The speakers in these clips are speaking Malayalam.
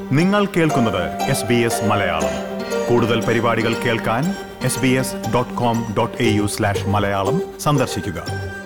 നിങ്ങൾ കേൾക്കുന്നത് എസ് ബി എസ് മലയാളം കൂടുതൽ പരിപാടികൾ കേൾക്കാൻ S B S dot com dot A U slash Malayalam സന്ദർശിക്കുക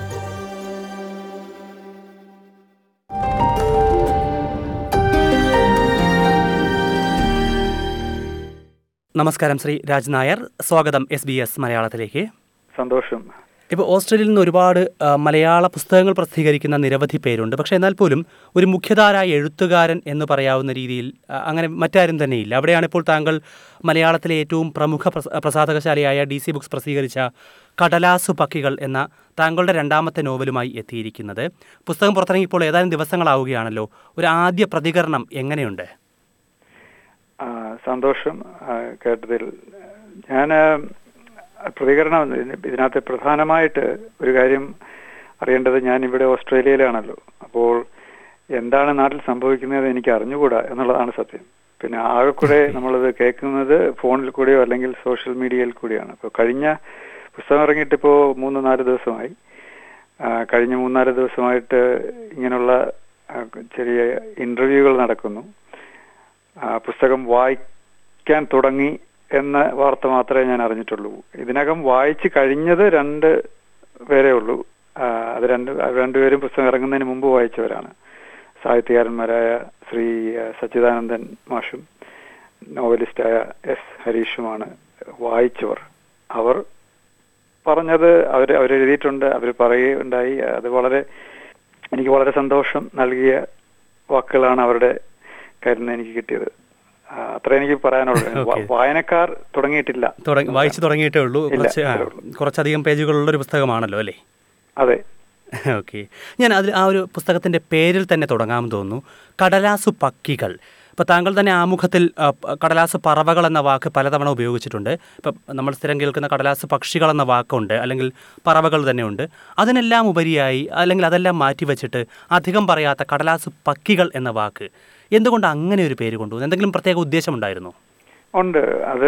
നമസ്കാരം ശ്രീ രാജ് നായർ സ്വാഗതം എസ് ബി എസ് മലയാളത്തിലേക്ക് സന്തോഷം ഇപ്പോൾ ഓസ്ട്രേലിയയിൽ നിന്ന് ഒരുപാട് ആ, മലയാള പുസ്തകങ്ങൾ പ്രസിദ്ധീകരിക്കുന്ന നിരവധി പേരുണ്ട് പക്ഷേ എന്നാൽ പോലും ഒരു മുഖ്യധാര എഴുത്തുകാരൻ എന്ന് പറയാവുന്ന രീതിയിൽ ആ, അങ്ങനെ മറ്റാരും തന്നെയില്ല അവിടെയാണ് ഇപ്പോൾ താങ്കൾ മലയാളത്തിലെ ഏറ്റവും പ്രമുഖ പ്രസ- പ്രസാധകശാലയായ ഡി സി ബുക്സ് പ്രസിദ്ധീകരിച്ച കടലാസു പക്കികൾ എന്ന താങ്കളുടെ രണ്ടാമത്തെ നോവലുമായി എത്തിയിരിക്കുന്നത് പുസ്തകം പുറത്തിറങ്ങിയപ്പോൾ ഏതാനും ദിവസങ്ങളാവുകയാണല്ലോ ഒരു ആദ്യ പ്രതികരണം എങ്ങനെയുണ്ട് ആ, സന്തോഷം ആ, കേട്ടതിൽ ഞാൻ പ്രതികരണം ഇതിന് ഇതിനകത്ത് പ്രധാനമായിട്ട് ഒരു കാര്യം അറിയേണ്ടത് ഞാൻ ഇവിടെ ഓസ്ട്രേലിയയിലാണല്ലോ അപ്പോൾ എന്താണ് നാട്ടിൽ സംഭവിക്കുന്നത് എനിക്ക് അറിഞ്ഞുകൂടാ എന്നുള്ളതാണ് സത്യം പിന്നെ ആകെ കൂടെ നമ്മളത് കേൾക്കുന്നത് ഫോണിൽ കൂടെയോ അല്ലെങ്കിൽ സോഷ്യൽ മീഡിയയിൽ കൂടിയാണ് അപ്പോൾ കഴിഞ്ഞ പുസ്തകം ഇറങ്ങിയിട്ട് ഇപ്പോൾ മൂന്ന് നാല് ദിവസമായി ആ, കഴിഞ്ഞ മൂന്നാല് ദിവസമായിട്ട് ഇങ്ങനെയുള്ള ആ, ചെറിയ ഇന്റർവ്യൂകൾ നടക്കുന്നു ആ, പുസ്തകം വായിക്കാൻ തുടങ്ങി എന്ന വാർത്ത മാത്രമേ ഞാൻ അറിഞ്ഞിട്ടുള്ളൂ ഇതിനകം വായിച്ചു കഴിഞ്ഞത് രണ്ട് പേരേ ഉള്ളൂ ആ, അത് രണ്ട് അത് രണ്ടുപേരും പുസ്തകം ഇറങ്ങുന്നതിന് മുമ്പ് വായിച്ചവരാണ് സാഹിത്യകാരന്മാരായ ശ്രീ ആ, സച്ചിദാനന്ദൻ മാഷും നോവലിസ്റ്റായ എസ് ഹരീഷുമാണ് വായിച്ചവർ അവർ പറഞ്ഞത് അവർ അവരെഴുതിയിട്ടുണ്ട് അവർ പറയുകയുണ്ടായി അത് വളരെ എനിക്ക് വളരെ സന്തോഷം നൽകിയ വാക്കുകളാണ് അവരുടെ കയ്യിൽ നിന്ന് എനിക്ക് കിട്ടിയത് ആ, അത്രേ എനിക്ക് പറയാനുള്ളൂ വ- Okay. വായനക്കാർ തുടങ്ങിയിട്ടില്ല തുടങ്ങി വായിച്ചു തുടങ്ങിയിട്ടേ ഉള്ളൂ ഇല്ല, കുറച്ച് ആ, അത്രേ ഉള്ളൂ. കുറച്ചധികം പേജുകളുള്ള ഒരു പുസ്തകമാണല്ലോ അല്ലേ അതെ ഓക്കെ ഞാൻ അതിൽ ആ ഒരു പുസ്തകത്തിൻ്റെ പേരിൽ തന്നെ തുടങ്ങാമെന്ന് തോന്നുന്നു കടലാസു പക്കികൾ ഇപ്പോൾ താങ്കൾ തന്നെ ആമുഖത്തിൽ ആ, പ- കടലാസു പറവകൾ എന്ന വാക്ക് പലതവണ ഉപയോഗിച്ചിട്ടുണ്ട് ഇപ്പം നമ്മൾ സ്ഥിരം കേൾക്കുന്ന കടലാസു പക്ഷികൾ എന്ന വാക്കുണ്ട് അല്ലെങ്കിൽ പറവകൾ തന്നെയുണ്ട് അതിനെല്ലാം ഉപരിയായി അല്ലെങ്കിൽ അതെല്ലാം മാറ്റി വെച്ചിട്ട് അധികം പറയാത്ത കടലാസു പക്കികൾ എന്ന വാക്ക് എന്തുകൊണ്ട് അങ്ങനെ ഒരു പേര് കൊണ്ടുവന്നു എന്തെങ്കിലും പ്രത്യേക ഉദ്ദേശമുണ്ടായിരുന്നോ ഉണ്ട് അത്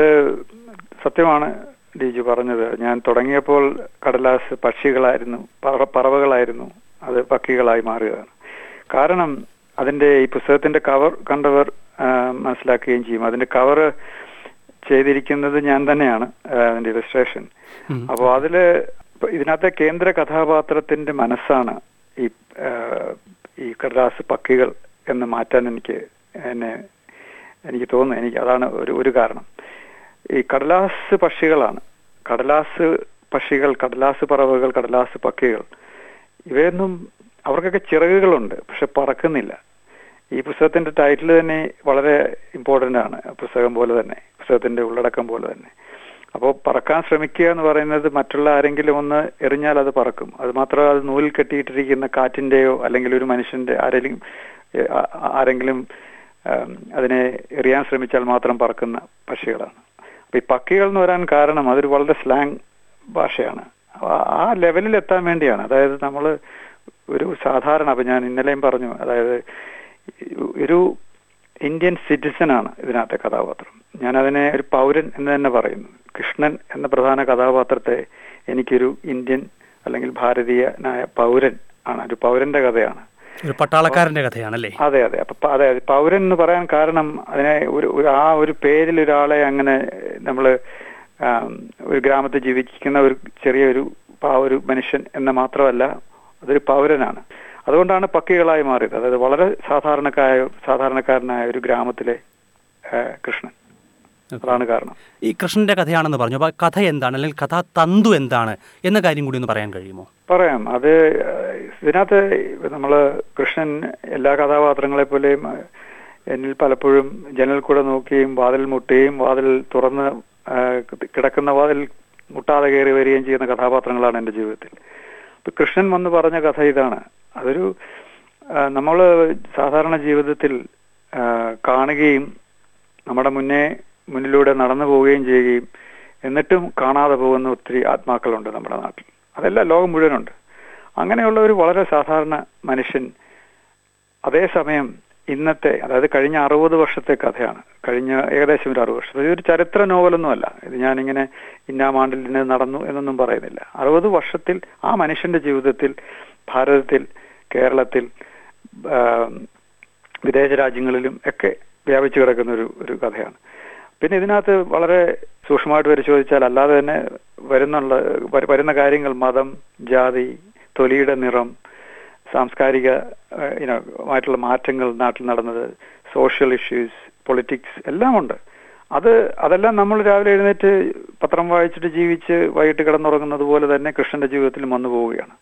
സത്യമാണ് ഡിജു പറഞ്ഞത് ഞാൻ തുടങ്ങിയപ്പോൾ കടലാസ് പക്ഷികളായിരുന്നു പറ- പറവകളായിരുന്നു അത് പക്കികളായി മാറുകയാണ് കാരണം അതിന്റെ ഈ പുസ്തകത്തിന്റെ കവർ കണ്ടവർ ആ, മനസ്സിലാക്കുകയും ചെയ്യും അതിന്റെ കവർ ചെയ്തിരിക്കുന്നത് ഞാൻ തന്നെയാണ് ആ, അതിന്റെ ഇലസ്ട്രേഷൻ ഉം. അപ്പോൾ അതില് ഇപ്പൊ ഇതിനകത്തെ കേന്ദ്ര കഥാപാത്രത്തിന്റെ മനസ്സാണ് ഈ ആ, ഈ കടലാസ് പക്കികൾ എന്ന് മാറ്റാൻ എനിക്ക് എന്നെ എനിക്ക് തോന്നുന്നു എനിക്ക് അതാണ് ഒരു ഒരു കാരണം ഈ കടലാസ് പക്ഷികളാണ് കടലാസ് പക്ഷികൾ കടലാസ് പറവകൾ കടലാസ് പക്കികൾ ഇവയൊന്നും അവർക്കൊക്കെ ചിറകുകളുണ്ട് പക്ഷെ പറക്കുന്നില്ല ഈ പുസ്തകത്തിന്റെ ടൈറ്റിൽ തന്നെ വളരെ ഇമ്പോർട്ടന്റ് ആണ് പുസ്തകം പോലെ തന്നെ പുസ്തകത്തിന്റെ ഉള്ളടക്കം പോലെ തന്നെ അപ്പോൾ പറക്കാൻ ശ്രമിക്കുക എന്ന് പറയുന്നത് മറ്റുള്ള ആരെങ്കിലും ഒന്ന് എറിഞ്ഞാൽ അത് പറക്കും അത് മാത്രമല്ല അത് നൂലിൽ കെട്ടിയിട്ടിരിക്കുന്ന കാറ്റിന്റെയോ അല്ലെങ്കിൽ ഒരു മനുഷ്യന്റെ ആരെങ്കിലും ഏ, ആ- ആ- ആരെങ്കിലും ആം, അതിനെ എറിയാൻ ശ്രമിച്ചാൽ മാത്രം പറക്കുന്ന പക്ഷികളാണ് അപ്പൊ ഈ പക്കികൾ എന്ന് വരാൻ കാരണം അതൊരു വളരെ സ്ലാങ് ഭാഷയാണ് അപ്പൊ ആ ലെവലിൽ എത്താൻ വേണ്ടിയാണ് അതായത് നമ്മൾ ഒരു സാധാരണ അപ്പൊ ഞാൻ ഇന്നലെയും പറഞ്ഞു അതായത് ഒരു ഇന്ത്യൻ സിറ്റിസൺ ആണ് ഇതിനകത്തെ കഥാപാത്രം ഞാൻ അതിനെ ഒരു പൗരൻ എന്ന് തന്നെ പറയുന്നു കൃഷ്ണൻ എന്ന പ്രധാന കഥാപാത്രത്തെ എനിക്കൊരു ഇന്ത്യൻ അല്ലെങ്കിൽ ഭാരതീയനായ പൗരൻ ആണ് ഒരു പൗരന്റെ കഥയാണ് ഒരു പട്ടാളക്കാരൻ്റെ കഥയാണല്ലേ അതെ അതെ അപ്പൊ പ- അതെ അതെ പൗരൻ എന്ന് പറയാൻ കാരണം അതിനെ ഒരു ഒരു- ആ ഒരു പേരിൽ ഒരാളെ അങ്ങനെ നമ്മൾ ഒരു ഗ്രാമത്തിൽ ജീവിക്കുന്ന ഒരു ചെറിയൊരു പാ- ഒരു മനുഷ്യൻ എന്ന് മാത്രമല്ല അതൊരു പൗരനാണ് അതുകൊണ്ടാണ് പക്കികളായി മാറിയത് അതായത് വളരെ സാധാരണക്കായ സാധാരണക്കാരനായ ഒരു ഗ്രാമത്തിലെ ആ, കൃഷ്ണൻ അതാണ് കാരണം ഈ കൃഷ്ണന്റെ കഥയാണെന്ന് പറഞ്ഞു അപ്പോൾ കഥ എന്താണ് അല്ലെങ്കിൽ കഥാ തന്തു എന്താണ് എന്ന കാര്യം കൂടി ഒന്ന് പറയാൻ കഴിയുമോ പറയാം അത് ഏഹ്, ഇതിനകത്ത് നമ്മൾ കൃഷ്ണൻ എല്ലാ കഥാപാത്രങ്ങളെ പോലെയും ഏഹ്, എന്നിൽ പലപ്പോഴും ജനൽ കൂടെ നോക്കുകയും വാതിൽ മുട്ടുകയും വാതിൽ തുറന്ന് ഏഹ്, കിടക്കുന്ന വാതിൽ മുട്ടാതെ കയറി വരികയും ചെയ്യുന്ന കഥാപാത്രങ്ങളാണ് എൻ്റെ ജീവിതത്തിൽ ഇപ്പൊ കൃഷ്ണൻ വന്ന് പറഞ്ഞ കഥ ഇതാണ് അതൊരു നമ്മൾ സാധാരണ ജീവിതത്തിൽ ഏഹ്, കാണുകയും നമ്മുടെ മുന്നേ മുന്നിലൂടെ നടന്നു പോവുകയും ചെയ്യുകയും എന്നിട്ടും കാണാതെ പോകുന്ന ഒത്തിരി ആത്മാക്കളുണ്ട് നമ്മുടെ നാട്ടിൽ അതല്ല ലോകം മുഴുവനുണ്ട് അങ്ങനെയുള്ള ഒരു വളരെ സാധാരണ മനുഷ്യൻ അതേസമയം ഇന്നത്തെ അതായത് കഴിഞ്ഞ അറുപത് വർഷത്തെ കഥയാണ് കഴിഞ്ഞ ഏകദേശം ഒരു അറുപത് വർഷം ഇതൊരു ചരിത്ര നോവലൊന്നുമല്ല ഇത് ഞാനിങ്ങനെ ഇന്നാമാണ്ടിൽ ഇന്ന് നടന്നു എന്നൊന്നും പറയുന്നില്ല അറുപത് വർഷത്തിൽ ആ മനുഷ്യന്റെ ജീവിതത്തിൽ ഭാരതത്തിൽ കേരളത്തിൽ ആ, വിദേശ രാജ്യങ്ങളിലും ഒക്കെ വ്യാപിച്ചു കിടക്കുന്ന ഒരു ഒരു കഥയാണ് പിന്നെ ഇതിനകത്ത് വളരെ സൂക്ഷ്മമായിട്ട് പരിശോധിച്ചാൽ അല്ലാതെ തന്നെ വരുന്നുള്ള വര- വരുന്ന കാര്യങ്ങൾ മതം ജാതി തൊലിയുടെ നിറം സാംസ്കാരിക ഏഹ്, you know, മായിട്ടുള്ള മാറ്റങ്ങൾ നാട്ടിൽ നടന്നത് സോഷ്യൽ ഇഷ്യൂസ് പൊളിറ്റിക്സ് എല്ലാം ഉണ്ട് അത് അതെല്ലാം നമ്മൾ രാവിലെ എഴുന്നേറ്റ് പത്രം വായിച്ചിട്ട് ജീവിച്ച് വൈകിട്ട് കിടന്നുറങ്ങുന്നത് പോലെ തന്നെ കൃഷ്ണന്റെ ജീവിതത്തിൽ വന്നു പോവുകയാണ്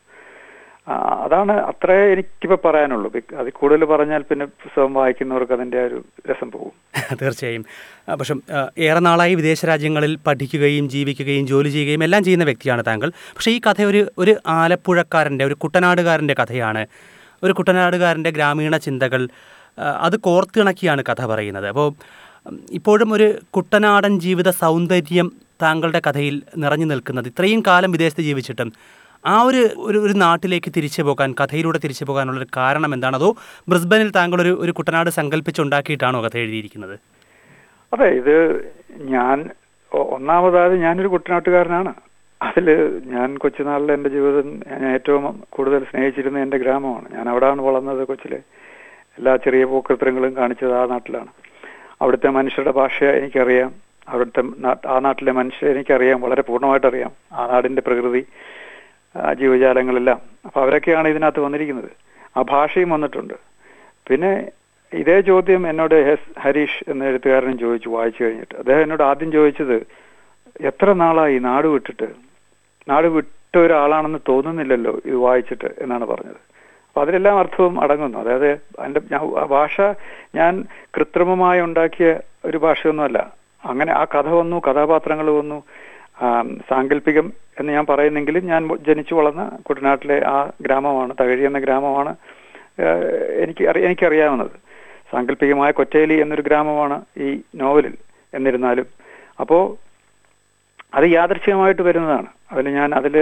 ആ, അതാണ് അത്രേ എനിക്കിപ്പോ പറയാനുള്ളൂ ബിക്- അതിൽ കൂടുതൽ പറഞ്ഞാൽ പിന്നെ പുസ്തകം വായിക്കുന്നവർക്ക് അതിന്റെ ആ ഒരു രസം പോകും തീർച്ചയായും ആ, പക്ഷെ ആ, ഏറെ നാളായി വിദേശ രാജ്യങ്ങളിൽ പഠിക്കുകയും ജീവിക്കുകയും ജോലി ചെയ്യുകയും എല്ലാം ചെയ്യുന്ന വ്യക്തിയാണ് താങ്കൾ പക്ഷേ ഈ കഥ ഒരു ഒരു ആലപ്പുഴക്കാരൻ്റെ ഒരു കുട്ടനാടുകാരൻ്റെ കഥയാണ് ഒരു കുട്ടനാടുകാരൻ്റെ ഗ്രാമീണ ചിന്തകൾ ആ, അത് കോർത്തിണക്കിയാണ് കഥ പറയുന്നത് അപ്പോൾ ഉം, ഇപ്പോഴും ഒരു കുട്ടനാടൻ ജീവിത സൗന്ദര്യം താങ്കളുടെ കഥയിൽ നിറഞ്ഞു നിൽക്കുന്നത് ഇത്രയും കാലം വിദേശത്ത് ജീവിച്ചിട്ടും ആ ഒരു ഒരു ഒരു നാട്ടിലേക്ക് തിരിച്ചു പോകാൻ കഥയിലൂടെ തിരിച്ചു പോകാനുള്ള ഒരു കാരണം എന്താണ് അതോ ബ്രിസ്ബനിൽ താങ്കൾ ഒരു ഒരു കുട്ടനാട് സങ്കല്പിച്ചുണ്ടാക്കിയിട്ടാണോ കഥ എഴുതിയിരിക്കുന്നത് അതെ ഇത് ഞാൻ ഒ- ഒന്നാമതായത് ഞാനൊരു കുട്ടനാട്ടുകാരനാണ് അതില് ഞാൻ കൊച്ചുനാളിൽ എൻ്റെ ജീവിതം ഞാൻ ഏറ്റവും കൂടുതൽ സ്നേഹിച്ചിരുന്ന എൻ്റെ ഗ്രാമമാണ് ഞാൻ അവിടെയാണ് വളർന്നത് കൊച്ചിലെ എല്ലാ ചെറിയ പോക്കൃത്തരങ്ങളും കാണിച്ചത് ആ നാട്ടിലാണ് അവിടുത്തെ മനുഷ്യരുടെ ഭാഷ എനിക്കറിയാം അവിടുത്തെ നാ- ആ നാട്ടിലെ മനുഷ്യരെ എനിക്കറിയാം വളരെ പൂർണ്ണമായിട്ട് അറിയാം ആ നാടിന്റെ പ്രകൃതി ആ ജീവജാലങ്ങളെല്ലാം അപ്പൊ അവരൊക്കെയാണ് ഇതിനകത്ത് വന്നിരിക്കുന്നത് ആ ഭാഷയും വന്നിട്ടുണ്ട് പിന്നെ ഇതേ ചോദ്യം എന്നോട് എസ് ഹരീഷ് എന്ന എഴുത്തുകാരനും ചോദിച്ചു വായിച്ചു കഴിഞ്ഞിട്ട് അദ്ദേഹം എന്നോട് ആദ്യം ചോദിച്ചത് എത്ര നാളായി നാട് വിട്ടിട്ട് നാട് വിട്ട ഒരാളാണെന്ന് തോന്നുന്നില്ലല്ലോ ഇത് വായിച്ചിട്ട് എന്നാണ് പറഞ്ഞത് അപ്പൊ അതിലെല്ലാം അർത്ഥവും അടങ്ങുന്നു അതായത് അതിന്റെ ഞാൻ- ആ ഭാഷ ഞാൻ കൃത്രിമമായി ഉണ്ടാക്കിയ ഒരു ഭാഷയൊന്നുമല്ല അങ്ങനെ ആ കഥ വന്നു കഥാപാത്രങ്ങൾ വന്നു ആം, സാങ്കല്പികം എന്ന് ഞാൻ പറയുന്നെങ്കിലും ഞാൻ ജനിച്ചു വളർന്ന കുട്ടനാട്ടിലെ ആ ഗ്രാമമാണ് തകഴി എന്ന ഗ്രാമമാണ് ഏഹ്, എനിക്ക് അറി- എനിക്കറിയാവുന്നത് സാങ്കല്പികമായ കൊറ്റേലി എന്നൊരു ഗ്രാമമാണ് ഈ നോവലിൽ എന്നിരുന്നാലും അപ്പോ അത് യാദൃച്ഛികമായിട്ട് വരുന്നതാണ് അതിൽ ഞാൻ അതിൽ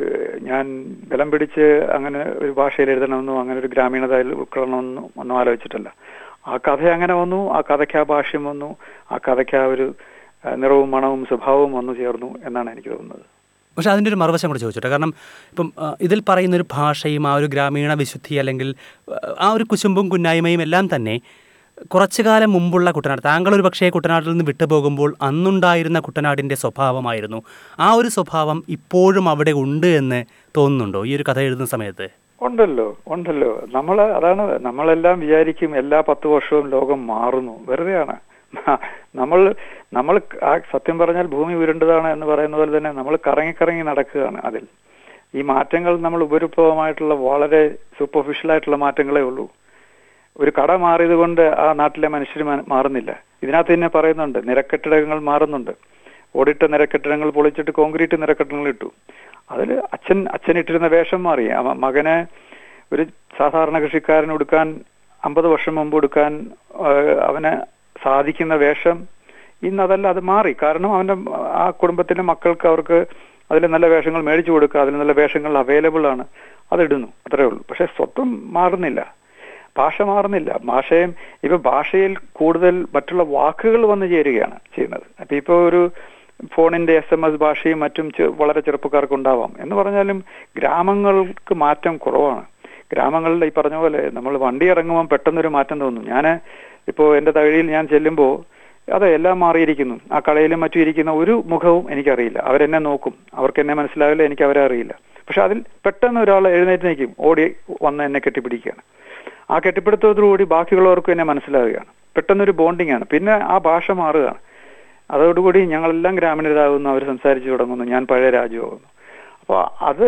ഞാൻ ബലം പിടിച്ച് അങ്ങനെ ഒരു ഭാഷയിൽ എഴുതണമെന്നോ അങ്ങനെ ഒരു ഗ്രാമീണത അതിൽ ഉൾക്കൊള്ളണമെന്നോ ഒന്നും ആലോചിച്ചിട്ടല്ല ആ കഥ അങ്ങനെ വന്നു ആ കഥയ്ക്ക് ആ ഭാഷ്യം വന്നു ആ കഥയ്ക്ക് ആ ഒരു ആ, നിറവും മണവും സ്വഭാവവും വന്നു ചേർന്നു എന്നാണ് എനിക്ക് തോന്നുന്നത് പക്ഷെ അതിൻ്റെ ഒരു മറുവശം കൂടെ ചോദിച്ചോട്ടെ കാരണം ഇപ്പം ആ, ഇതിൽ പറയുന്ന ഒരു ഭാഷയും ആ ഒരു ഗ്രാമീണ വിശുദ്ധി അല്ലെങ്കിൽ ആ, ആ ഒരു കുശുമ്പും കുന്നായ്മയും എല്ലാം തന്നെ കുറച്ചു കാലം മുമ്പുള്ള കുട്ടനാട് താങ്കൾ ഒരു പക്ഷേ കുട്ടനാട്ടിൽ നിന്ന് വിട്ടുപോകുമ്പോൾ അന്നുണ്ടായിരുന്ന കുട്ടനാടിൻ്റെ സ്വഭാവമായിരുന്നു ആ ഒരു സ്വഭാവം ഇപ്പോഴും അവിടെ ഉണ്ട് എന്ന് തോന്നുന്നുണ്ടോ ഈ ഒരു കഥ എഴുതുന്ന സമയത്ത് ഉണ്ടല്ലോ ഉണ്ടല്ലോ നമ്മൾ അതാണ് നമ്മളെല്ലാം വിചാരിക്കും എല്ലാ പത്ത് വർഷവും ലോകം മാറുന്നു വെറുതെയാണ് നമ്മൾ നമ്മൾ ആ സത്യം പറഞ്ഞാൽ ഭൂമി ഉരുണ്ടതാണ് എന്ന് പറയുന്ന പോലെ തന്നെ നമ്മൾ കറങ്ങി കറങ്ങി നടക്കുകയാണ് അതിൽ ഈ മാറ്റങ്ങൾ നമ്മൾ ഉപരിപ്ലവമായിട്ടുള്ള വളരെ സൂപ്പർഫിഷ്യൽ ആയിട്ടുള്ള മാറ്റങ്ങളേ ഉള്ളൂ ഒരു കട മാറിയത് കൊണ്ട് ആ നാട്ടിലെ മനുഷ്യർ മാ- മാറുന്നില്ല ഇതിനകത്ത് തന്നെ പറയുന്നുണ്ട് നിരക്കെട്ടിടങ്ങൾ മാറുന്നുണ്ട് ഓടിട്ട നിരക്കെട്ടിടങ്ങൾ പൊളിച്ചിട്ട് കോൺക്രീറ്റ് നിരക്കെട്ടിടങ്ങൾ ഇട്ടു അതിൽ അച്ഛൻ അച്ഛൻ ഇട്ടിരുന്ന വേഷം മാറി ആ മ- മകനെ ഒരു സാധാരണ കൃഷിക്കാരൻ ഉടുക്കാൻ അമ്പത് വർഷം മുമ്പ് ഉടുക്കാൻ ആ, അവന് സാധിക്കുന്ന വേഷം ഇന്ന് അതല്ല അത് മാറി കാരണം അവന്റെ ആ കുടുംബത്തിലെ മക്കൾക്ക് അവർക്ക് അതിൽ നല്ല വേഷങ്ങൾ മേടിച്ചു കൊടുക്കുക അതിൽ നല്ല വേഷങ്ങൾ അവൈലബിൾ ആണ് അതിടുന്നു അത്രേ ഉള്ളൂ പക്ഷെ സ്വത്വം മാറുന്നില്ല ഭാഷ മാറുന്നില്ല ഭാഷയും ഇപ്പൊ ഭാഷയിൽ കൂടുതൽ മറ്റുള്ള വാക്കുകൾ വന്നു ചേരുകയാണ് ചെയ്യുന്നത് അപ്പൊ ഇപ്പൊ ഒരു ഫോണിന്റെ എസ് എം എസ് ഭാഷയും മറ്റും ചെ- വളരെ ചെറുപ്പക്കാർക്ക് ഉണ്ടാവാം എന്ന് പറഞ്ഞാലും ഗ്രാമങ്ങൾക്ക് മാറ്റം കുറവാണ് ഗ്രാമങ്ങളിൽ ഈ പറഞ്ഞ പോലെ നമ്മൾ വണ്ടി ഇറങ്ങുമ്പോൾ പെട്ടെന്നൊരു മാറ്റം തോന്നും ഞാൻ ഇപ്പോൾ എന്റെ തകഴിയിൽ ഞാൻ ചെല്ലുമ്പോൾ അതെ എല്ലാം മാറിയിരിക്കുന്നു ആ കടയിലും മറ്റും ഇരിക്കുന്ന ഒരു മുഖവും എനിക്കറിയില്ല അവരെന്നെ നോക്കും അവർക്ക് എന്നെ മനസ്സിലാവില്ല എനിക്ക് അവരെ അറിയില്ല പക്ഷെ അതിൽ പെട്ടെന്ന് ഒരാൾ എഴുന്നേറ്റ് നിൽക്കും ഓടി വന്ന് എന്നെ കെട്ടിപ്പിടിക്കുകയാണ് ആ കെട്ടിപ്പിടുത്തത്തോടുകൂടി ബാക്കിയുള്ളവർക്കും എന്നെ മനസ്സിലാവുകയാണ് പെട്ടെന്നൊരു ബോണ്ടിങ് ആണ് പിന്നെ ആ ഭാഷ മാറുകയാണ് അതോടുകൂടി ഞങ്ങളെല്ലാം ഗ്രാമീണരാകുന്നു അവർ സംസാരിച്ചു തുടങ്ങുന്നു ഞാൻ പഴയ രാജ്യമാകുന്നു അപ്പോൾ അത്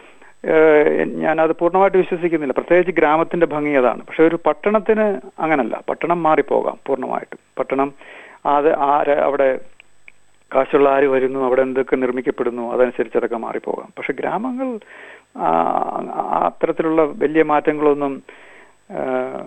ഏഹ്, ഞാനത് പൂർണ്ണമായിട്ട് വിശ്വസിക്കുന്നില്ല പ്രത്യേകിച്ച് ഗ്രാമത്തിന്റെ ഭംഗി അതാണ് പക്ഷെ ഒരു പട്ടണത്തിന് അങ്ങനല്ല പട്ടണം മാറിപ്പോകാം പൂർണ്ണമായിട്ടും പട്ടണം അത് ആര് അവിടെ കാശുള്ള ആര് വരുന്നു അവിടെ എന്തൊക്കെ നിർമ്മിക്കപ്പെടുന്നു അതനുസരിച്ച് അതൊക്കെ മാറിപ്പോകാം പക്ഷെ ഗ്രാമങ്ങൾ ആ, ആ അത്തരത്തിലുള്ള വലിയ മാറ്റങ്ങളൊന്നും ആ,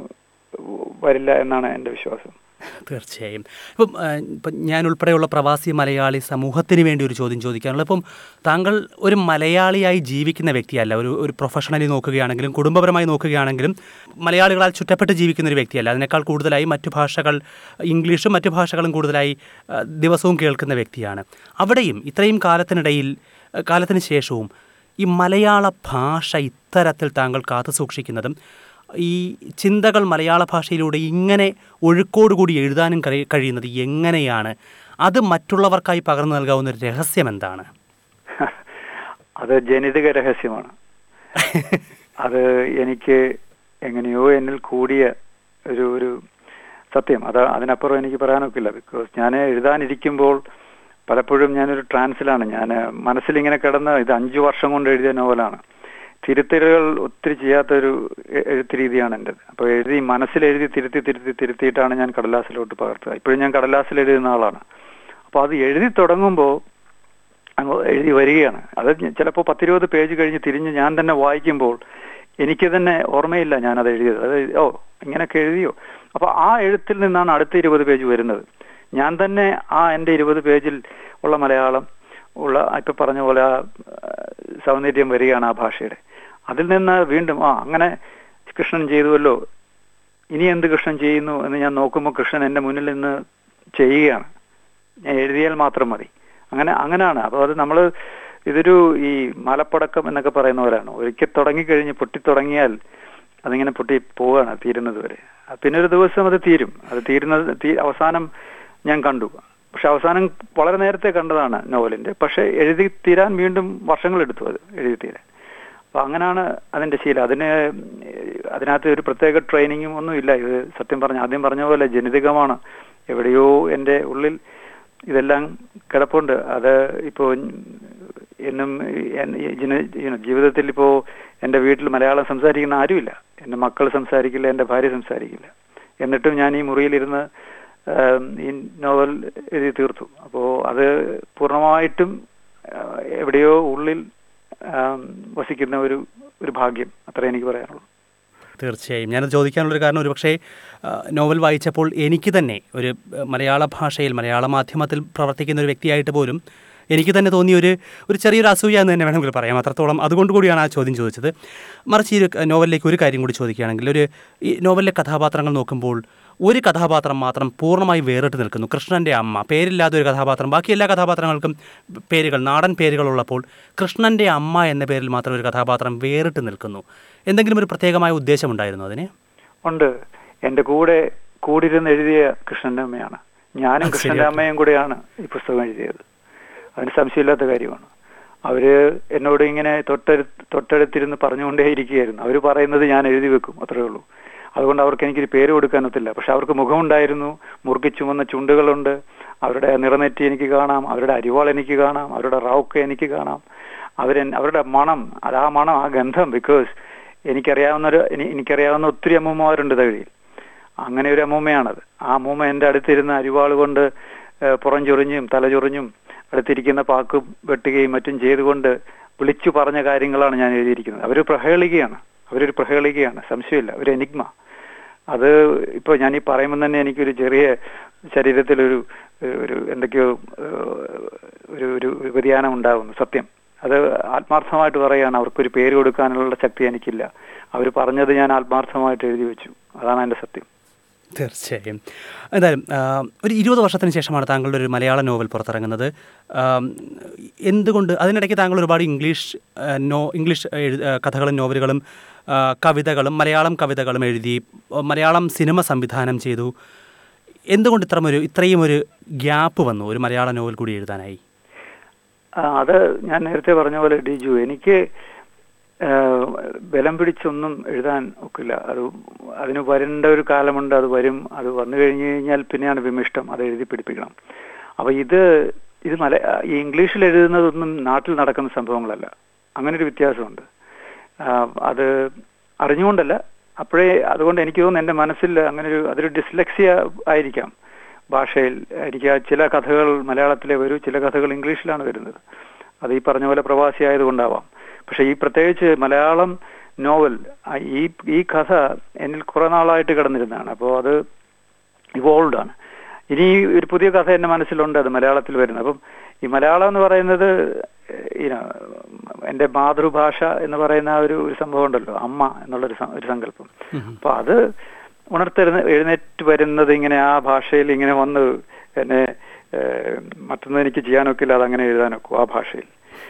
വരില്ല എന്നാണ് എൻ്റെ വിശ്വാസം തീർച്ചയായും ഇപ്പം ആ, ഇപ്പം ഞാൻ ഉൾപ്പെടെയുള്ള പ്രവാസി മലയാളി സമൂഹത്തിന് വേണ്ടി ഒരു ചോദ്യം ചോദിക്കാനുള്ളത് ഇപ്പം താങ്കൾ ഒരു മലയാളിയായി ജീവിക്കുന്ന വ്യക്തിയല്ല ഒരു ഒരു പ്രൊഫഷണലി നോക്കുകയാണെങ്കിലും കുടുംബപരമായി നോക്കുകയാണെങ്കിലും മലയാളികളാൽ ചുറ്റപ്പെട്ട് ജീവിക്കുന്ന ഒരു വ്യക്തിയല്ല അതിനേക്കാൾ കൂടുതലായി മറ്റു ഭാഷകൾ ഇംഗ്ലീഷും മറ്റു ഭാഷകളും കൂടുതലായി ആ, ദിവസവും കേൾക്കുന്ന വ്യക്തിയാണ് അവിടെയും ഇത്രയും കാലത്തിനിടയിൽ ആ, കാലത്തിന് ശേഷവും ഈ മലയാള ഭാഷ ഇത്തരത്തിൽ താങ്കൾ കാത്തു സൂക്ഷിക്കുന്നതും ഈ ചിന്തകൾ മലയാള ഭാഷയിലൂടെ ഇങ്ങനെ ഒഴുക്കോടുകൂടി എഴുതാനും കഴി- കഴിയുന്നത് എങ്ങനെയാണ് അത് മറ്റുള്ളവർക്കായി പകർന്നു നൽകാവുന്ന ഒരു രഹസ്യം എന്താണ് അത് ജനിതക രഹസ്യമാണ് അത് എനിക്ക് എങ്ങനെയോ എന്നിൽ കൂടിയ ഒരു ഒരു സത്യം അത് അതിനപ്പുറം എനിക്ക് പറയാനൊക്കില്ല ബിക്കോസ് ഞാൻ എഴുതാനിരിക്കുമ്പോൾ പലപ്പോഴും ഞാനൊരു ട്രാൻസിലാണ് ഞാൻ മനസ്സിലിങ്ങനെ കിടന്ന് ഇത് അഞ്ചു വർഷം കൊണ്ട് എഴുതിയ നോവലാണ് തിരുത്തലുകൾ ഒത്തിരി ചെയ്യാത്തൊരു എ- എഴുത്ത് രീതിയാണ് എൻ്റെത് അപ്പോൾ എഴുതി മനസ്സിൽ എഴുതി തിരുത്തി തിരുത്തി തിരുത്തിയിട്ടാണ് ഞാൻ കടലാസിലോട്ട് പകർത്തുക ഇപ്പോഴും ഞാൻ കടലാസിൽ എഴുതുന്ന ആളാണ് അപ്പോൾ അത് എഴുതി തുടങ്ങുമ്പോൾ അങ്ങ് എഴുതി വരികയാണ് അത് ചിലപ്പോൾ പത്തിരുപത് പേജ് കഴിഞ്ഞ് തിരിഞ്ഞ് ഞാൻ തന്നെ വായിക്കുമ്പോൾ എനിക്ക് തന്നെ ഓർമ്മയില്ല ഞാനത് എഴുതിയത് അത് ഓ ഇങ്ങനെയൊക്കെ എഴുതിയോ അപ്പോൾ ആ എഴുത്തിൽ നിന്നാണ് അടുത്ത ഇരുപത് പേജ് വരുന്നത് ഞാൻ തന്നെ ആ എൻ്റെ ഇരുപത് പേജിൽ ഉള്ള മലയാളം ഉള്ള ഇപ്പൊ പറഞ്ഞ പോലെ ആ ആ, സൗന്ദര്യം വരികയാണ് ആ ഭാഷയുടെ അതിൽ നിന്ന് വീണ്ടും ആ അങ്ങനെ കൃഷ്ണൻ ചെയ്തുവല്ലോ ഇനി എന്ത് കൃഷ്ണൻ ചെയ്യുന്നു എന്ന് ഞാൻ നോക്കുമ്പോൾ കൃഷ്ണൻ എൻ്റെ മുന്നിൽ നിന്ന് ചെയ്യുകയാണ് ഞാൻ എഴുതിയാൽ മാത്രം മതി അങ്ങനെ അങ്ങനെയാണ് അപ്പോൾ അത് നമ്മൾ ഇതൊരു ഈ മലപ്പടക്കം എന്നൊക്കെ പറയുന്ന പോലെയാണ് ഒരിക്കൽ തുടങ്ങിക്കഴിഞ്ഞ് പൊട്ടി തുടങ്ങിയാൽ അതിങ്ങനെ പൊട്ടി പോവുകയാണ് തീരുന്നത് വരെ ആ, പിന്നെ ഒരു ദിവസം അത് തീരും അത് തീരുന്നത് തീ- അവസാനം ഞാൻ കണ്ടു പക്ഷെ അവസാനം വളരെ നേരത്തെ കണ്ടതാണ് നോവലിന്റെ പക്ഷെ എഴുതി തീരാൻ വീണ്ടും വർഷങ്ങളെടുത്തു അത് എഴുതി തീരാൻ അപ്പൊ അങ്ങനെയാണ് അതിന്റെ ശീലം അതിന് അതിനകത്ത് ഒരു പ്രത്യേക ട്രെയിനിങ്ങും ഒന്നും ഇല്ല ഇത് സത്യം പറഞ്ഞ ആദ്യം പറഞ്ഞ പോലെ ജനിതകമാണ് എവിടെയോ എൻ്റെ ഉള്ളിൽ ഇതെല്ലാം കിടപ്പുണ്ട് അത് ഇപ്പോ എന്നും എൻ- ഈ ജന- you know, ജീവിതത്തിൽ ഇപ്പോ എൻ്റെ വീട്ടിൽ മലയാളം സംസാരിക്കുന്ന ആരുമില്ല എൻ്റെ മക്കൾ സംസാരിക്കില്ല എൻ്റെ ഭാര്യ സംസാരിക്കില്ല എന്നിട്ടും ഞാൻ ഈ മുറിയിലിരുന്ന് ആം, ഈ നോവൽ എഴുതി തീർത്തു അപ്പോൾ അത് പൂർണ്ണമായിട്ടും ആ, എവിടെയോ ഉള്ളിൽ ആം, വസിക്കുന്ന ഒരു ഒരു ഭാഗ്യം അത്രേ എനിക്ക് പറയാനുള്ളൂ തീർച്ചയായും ഞാനത് ചോദിക്കാനുള്ളൊരു കാരണം ഒരുപക്ഷേ ആ, നോവൽ വായിച്ചപ്പോൾ എനിക്ക് തന്നെ ഒരു ആ, മലയാള ഭാഷയിൽ മലയാള മാധ്യമത്തിൽ പ്രവർത്തിക്കുന്ന ഒരു വ്യക്തിയായിട്ട് പോലും എനിക്ക് തന്നെ തോന്നിയ ഒരു ഒരു ചെറിയൊരു അസൂയ എന്ന് തന്നെ വേണമെങ്കിൽ പറയാം അത്രത്തോളം അതുകൊണ്ട് കൂടിയാണ് ആ ചോദ്യം ചോദിച്ചത് മറിച്ച് ഈ ഒരു നോവലിലേക്ക് ഒരു കാര്യം കൂടി ചോദിക്കുകയാണെങ്കിൽ ഒരു ഈ നോവലിലെ കഥാപാത്രങ്ങൾ നോക്കുമ്പോൾ ഒരു കഥാപാത്രം മാത്രം പൂർണ്ണമായി വേറിട്ട് നിൽക്കുന്നു കൃഷ്ണൻ്റെ അമ്മ പേരില്ലാത്ത ഒരു കഥാപാത്രം ബാക്കി എല്ലാ കഥാപാത്രങ്ങൾക്കും പേരുകൾ നാടൻ പേരുകളുള്ളപ്പോൾ കൃഷ്ണൻ്റെ അമ്മ എന്ന പേരിൽ മാത്രം ഒരു കഥാപാത്രം വേറിട്ട് നിൽക്കുന്നു എന്തെങ്കിലും ഒരു പ്രത്യേകമായ ഉദ്ദേശമുണ്ടായിരുന്നു അതിന് ഉണ്ട് എൻ്റെ കൂടെ കൂടിരുന്ന് എഴുതിയ കൃഷ്ണന്റെ അമ്മയാണ് ഞാനും അത് കൃഷ്ണന്റെ ശരിയാ. അമ്മയും കൂടെയാണ് ഈ പുസ്തകം എഴുതിയത് അതിന് സംശയമില്ലാത്ത കാര്യമാണ് അവര് എന്നോട് ഇങ്ങനെ തൊട്ടടു തൊട്ടടുത്തിരുന്ന് പറഞ്ഞുകൊണ്ടേയിരിക്കുകയായിരുന്നു അവർ പറയുന്നത് ഞാൻ എഴുതി വെക്കും അത്രേ ഉള്ളൂ അതുകൊണ്ട് അവർക്ക് എനിക്കൊരു പേര് കൊടുക്കാനൊത്തില്ല പക്ഷെ അവർക്ക് മുഖമുണ്ടായിരുന്നു മുറുക്കി ചുമന്ന ചുണ്ടുകളുണ്ട് അവരുടെ നിറനെറ്റി എനിക്ക് കാണാം അവരുടെ അരിവാൾ എനിക്ക് കാണാം അവരുടെ റൗക്ക് എനിക്ക് കാണാം അവരെ അവരുടെ മണം അത് ആ മണം ആ ഗന്ധം ബിക്കോസ് എനിക്കറിയാവുന്ന ഒരു എനി- എനിക്കറിയാവുന്ന ഒത്തിരി അമ്മൂമ്മമാരുണ്ട് തകഴിയിൽ അങ്ങനെ ഒരു അമ്മൂമ്മയാണത് ആ അമ്മൂമ്മ എൻ്റെ അടുത്തിരുന്ന് അരിവാൾ കൊണ്ട് ഏഹ്, പുറം ചൊറിഞ്ഞും തല ചൊറിഞ്ഞും അടുത്തിരിക്കുന്ന പാക്ക് വെട്ടുകയും മറ്റും ചെയ്തുകൊണ്ട് വിളിച്ചു പറഞ്ഞ കാര്യങ്ങളാണ് ഞാൻ എഴുതിയിരിക്കുന്നത് അവർ പ്രഹേളികയാണ് അവരൊരു പ്രഹേളികയാണ് സംശയമില്ല ഒരു എനിഗ്മ അത് ഇപ്പോൾ ഞാൻ ഈ പറയുമ്പോൾ തന്നെ എനിക്കൊരു ചെറിയ ശരീരത്തിലൊരു ഒരു- ഒരു എന്തൊക്കെയോ ഏഹ്, ഒരു ഒരു ഒരു വ്യതിയാനം ഉണ്ടാകുന്നു സത്യം അത് ആത്മാർത്ഥമായിട്ട് പറയുകയാണ് അവർക്കൊരു പേര് കൊടുക്കാനുള്ള ശക്തി എനിക്കില്ല അവർ പറഞ്ഞത് ഞാൻ ആത്മാർത്ഥമായിട്ട് എഴുതി വെച്ചു അതാണ് എൻ്റെ സത്യം തീർച്ചയായും എന്തായാലും ആ, ഒരു ഇരുപത് വർഷത്തിന് ശേഷമാണ് താങ്കളുടെ ഒരു മലയാള നോവൽ പുറത്തിറങ്ങുന്നത് ആം, എന്തുകൊണ്ട് അതിനിടയ്ക്ക് താങ്കൾ ഒരുപാട് ഇംഗ്ലീഷ് ആ, നോ ഇംഗ്ലീഷ് എഴു ആ, കഥകളും നോവലുകളും ആ, കവിതകളും മലയാളം കവിതകളും എഴുതി മലയാളം സിനിമ സംവിധാനം ചെയ്തു എന്തുകൊണ്ട് ഇത്രയും ഒരു ഇത്രയും ഒരു ഗ്യാപ്പ് വന്നു ഒരു മലയാള നോവൽ കൂടി എഴുതാനായി ആ, അത് ഞാൻ നേരത്തെ പറഞ്ഞ പോലെ ഡിജു എനിക്ക് ആ, ബലം പിടിച്ചൊന്നും എഴുതാൻ ഒക്കില്ല അത് അതിന് വരേണ്ട ഒരു കാലമുണ്ട് അത് വരും അത് വന്നു കഴിഞ്ഞു കഴിഞ്ഞാൽ പിന്നെയാണ് വിമിഷ്ടം അത് എഴുതി പിടിപ്പിക്കണം അപ്പൊ ഇത് ഇത് മല ഈ ഇംഗ്ലീഷിൽ എഴുതുന്നതൊന്നും നാട്ടിൽ നടക്കുന്ന സംഭവങ്ങളല്ല അങ്ങനെ ഒരു വ്യത്യാസമുണ്ട് ആ, അത് അറിഞ്ഞുകൊണ്ടല്ല അപ്പോഴേ അതുകൊണ്ട് എനിക്ക് തോന്നുന്നു എൻ്റെ മനസ്സിൽ അങ്ങനെ ഒരു അതൊരു ഡിസ്ലെക്സിയ ആയിരിക്കാം ഭാഷയിൽ എനിക്ക് ആ ചില കഥകൾ മലയാളത്തിലെ വരൂ ചില കഥകൾ ഇംഗ്ലീഷിലാണ് വരുന്നത് അത് ഈ പറഞ്ഞ പോലെ പ്രവാസി ആയതുകൊണ്ടാവാം പക്ഷെ ഈ പ്രത്യേകിച്ച് മലയാളം നോവൽ ആ ഈ ഈ കഥ എന്നിൽ കുറെ നാളായിട്ട് കിടന്നിരുന്നതാണ് അപ്പോൾ അത് ഇവോൾവ് ആണ് ഇനി ഒരു പുതിയ കഥ എൻ്റെ മനസ്സിലുണ്ട് അത് മലയാളത്തിൽ വരുന്നത് അപ്പം ഈ മലയാളം എന്ന് പറയുന്നത് ഇനോ എൻ്റെ മാതൃഭാഷ എന്ന് പറയുന്ന ആ ഒരു ഒരു സംഭവം ഉണ്ടല്ലോ അമ്മ എന്നുള്ളൊരു സ- ഒരു സങ്കല്പം അപ്പൊ അത് ഉണർത്തെഴുന്ന എഴുന്നേറ്റ് വരുന്നത് ഇങ്ങനെ ആ ഭാഷയിൽ ഇങ്ങനെ വന്ന് എന്നെ ഏഹ്, മറ്റൊന്നും എനിക്ക് ചെയ്യാനൊക്കില്ല അത് അങ്ങനെ എഴുതാനൊക്കും ആ ഭാഷയിൽ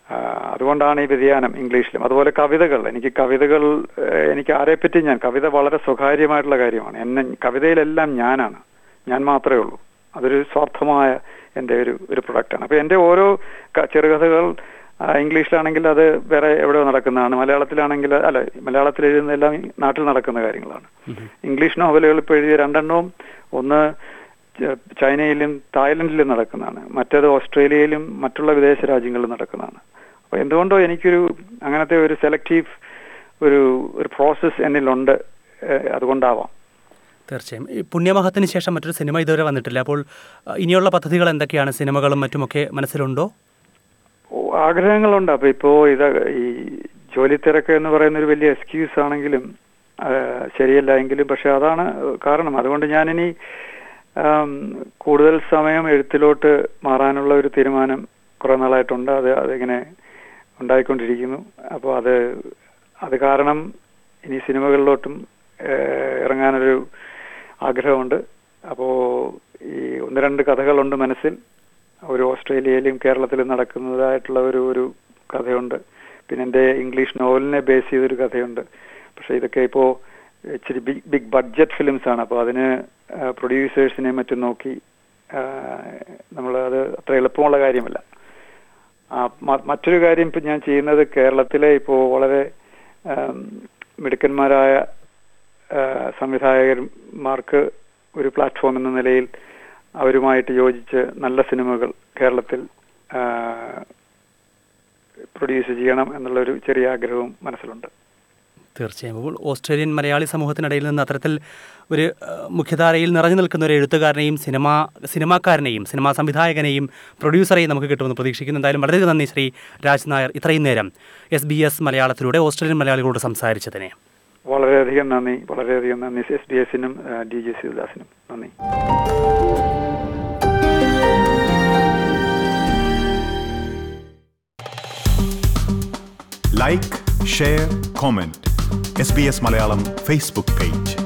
ആ, അതുകൊണ്ടാണ് ഈ വ്യതിയാനം ഇംഗ്ലീഷിലും അതുപോലെ കവിതകൾ എനിക്ക് കവിതകൾ ഏഹ്, എനിക്ക് ആരെപ്പറ്റി ഞാൻ കവിത വളരെ സ്വകാര്യമായിട്ടുള്ള കാര്യമാണ് എന്നെ കവിതയിലെല്ലാം ഞാനാണ് ഞാൻ മാത്രമേ ഉള്ളൂ അതൊരു സ്വാർത്ഥമായ എൻ്റെ ഒരു ഒരു പ്രൊഡക്റ്റാണ് അപ്പോൾ എൻ്റെ ഓരോ ക- ചെറുകഥകൾ ആ, ഇംഗ്ലീഷിലാണെങ്കിൽ അത് വേറെ എവിടെയോ നടക്കുന്നതാണ് മലയാളത്തിലാണെങ്കിൽ അല്ല മലയാളത്തിൽ എഴുതുന്നതെല്ലാം ഈ നാട്ടിൽ നടക്കുന്ന കാര്യങ്ങളാണ് ഇംഗ്ലീഷ് നോവലുകൾ ഇപ്പോൾ എഴുതിയ രണ്ടെണ്ണവും ഒന്ന് ച- ചൈനയിലും തായ്ലൻഡിലും നടക്കുന്നതാണ് മറ്റേത് ഓസ്ട്രേലിയയിലും മറ്റുള്ള വിദേശ രാജ്യങ്ങളിലും നടക്കുന്നതാണ് അപ്പോൾ എന്തുകൊണ്ടോ എനിക്കൊരു അങ്ങനത്തെ ഒരു സെലക്റ്റീവ് ഒരു ഒരു പ്രോസസ്സ് എന്നിലുണ്ട് ഏഹ് അതുകൊണ്ടാവാം തീർച്ചയായും ഈ പുണ്യമഹത്തിന് ശേഷം മറ്റൊരു സിനിമ ഇതുവരെ വന്നിട്ടില്ല അപ്പോൾ ആ, ഇനിയുള്ള പദ്ധതികൾ എന്തൊക്കെയാണ് സിനിമകളും മറ്റുമൊക്കെ മനസ്സിലുണ്ടോ ഓ, ആഗ്രഹങ്ങളുണ്ട് അപ്പൊ ഇപ്പോ ഇത് ഈ ജോലി തിരക്ക് എന്ന് പറയുന്ന ഒരു വലിയ എക്സ്ക്യൂസ് ആണെങ്കിലും ആ, ശരിയല്ല എങ്കിലും പക്ഷെ അതാണ് കാരണം അതുകൊണ്ട് ഞാനിനി ആം, കൂടുതൽ സമയം എഴുത്തിലോട്ട് മാറാനുള്ള ഒരു തീരുമാനം കുറെ നാളായിട്ടുണ്ട് അത് അതിങ്ങനെ ഉണ്ടായിക്കൊണ്ടിരിക്കുന്നു അപ്പോൾ അത് അത് കാരണം ഇനി സിനിമകളിലോട്ടും ഏഹ്, ഇറങ്ങാനൊരു ആഗ്രഹമുണ്ട് അപ്പോൾ ഈ ഒന്ന് രണ്ട് കഥകളുണ്ട് മനസ്സിൽ ഒരു ഓസ്ട്രേലിയയിലും കേരളത്തിലും നടക്കുന്നതായിട്ടുള്ള ഒരു ഒരു കഥയുണ്ട് പിന്നെ എൻ്റെ ഇംഗ്ലീഷ് നോവലിനെ ബേസ് ചെയ്തൊരു കഥയുണ്ട് പക്ഷെ ഇതൊക്കെ ഇപ്പോൾ ഇച്ചിരി ബിഗ് ബിഗ് ബഡ്ജറ്റ് ഫിലിംസ് ആണ് അപ്പോൾ അതിന് പ്രൊഡ്യൂസേഴ്സിനെ മറ്റും നോക്കി നമ്മൾ അത് അത്ര എളുപ്പമുള്ള കാര്യമല്ല ആ, മ- മറ്റൊരു കാര്യം ഇപ്പം ഞാൻ ചെയ്യുന്നത് കേരളത്തിലെ ഇപ്പോൾ വളരെ ആം, മിടുക്കന്മാരായ ആ, സംവിധായകന്മാർക്ക് ഒരു പ്ലാറ്റ്ഫോം എന്ന നിലയിൽ അവരുമായിട്ട് യോജിച്ച് നല്ല സിനിമകൾ കേരളത്തിൽ പ്രൊഡ്യൂസ് ചെയ്യണം എന്നുള്ളൊരു ചെറിയ ആഗ്രഹവും മനസ്സിലുണ്ട് തീർച്ചയായും അപ്പോൾ ഓസ്ട്രേലിയൻ മലയാളി സമൂഹത്തിനിടയിൽ നിന്ന് അത്തരത്തിൽ ഒരു ആ, മുഖ്യധാരയിൽ നിറഞ്ഞു നിൽക്കുന്ന ഒരു എഴുത്തുകാരനെയും സിനിമ സിനിമാക്കാരനെയും സിനിമാ സംവിധായകനെയും പ്രൊഡ്യൂസറെയും നമുക്ക് കിട്ടുമെന്ന് പ്രതീക്ഷിക്കുന്നു എന്തായാലും വളരെ നന്ദി ശ്രീ രാജ് നായർ ഇത്രയും നേരം എസ് ബി എസ് മലയാളത്തിലൂടെ ഓസ്ട്രേലിയൻ മലയാളികളോട് സംസാരിച്ചതിനെ വളരെയധികം നന്ദി വളരെയധികം നന്ദി എസ് ബി എസിനും ഡി ജെ ശിവദാസിനും നന്ദി like share comment S B S Malayalam Facebook page